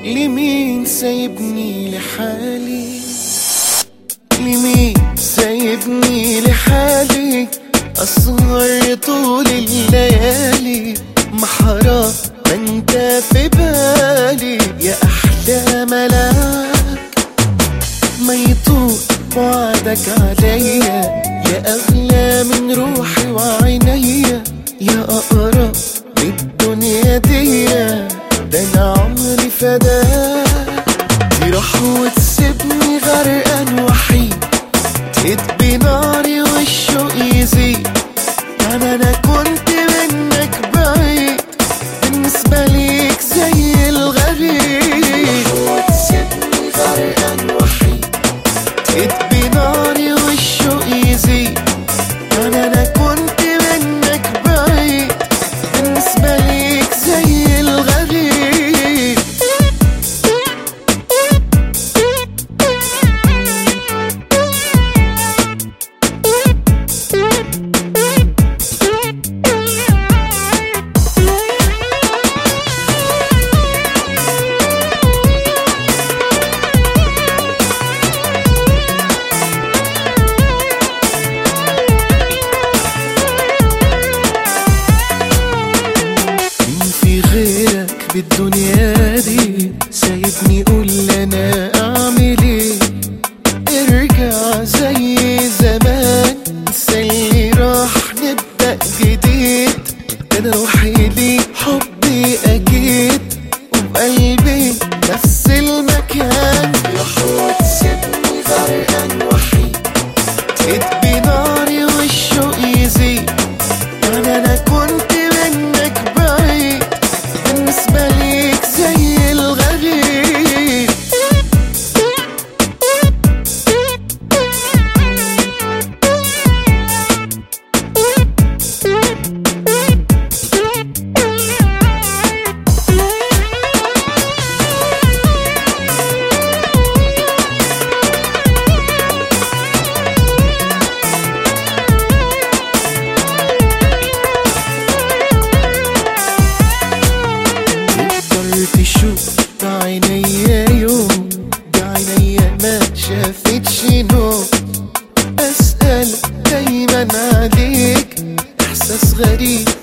لمين سايبني لحالي لمين سايبني لحالي أسهر طول الليالي محرام ما انت في بالي يا أحلى ملاك ما يطول وعدك عليا يا أغلى من روحي وعينيا يا أقرب للدنيا دي ده أنا عمري فداك تروح وتسيبني غرقان وحيد تدبي ناري والشوق يزيد أنا أنا كنت منك بعيد بالنسبة ليك زي الغريب وتسيبني غرقان وحيد تدبي ناري والشوق يزيد أنا أنا كنت منك بعيد بالنسبة ليك زي الغريب مين في غيرك بالدنيا دي سايبني قول انا اعمل ايه ارجع زي زمان انسى اللي راح نبدا جديد انا روحي ليك حبي اكيد وبقلبي نفس المكان روح وتسيبني غرقان وحيد تدبي ناري والشوق يزيد انا انا كنت منك بعيد بالنسبة ليك زي الغريب تقدر تشوف بعينيا يوم بعينيا ما شافتش نوم اسأل دايما عليك احساس غريب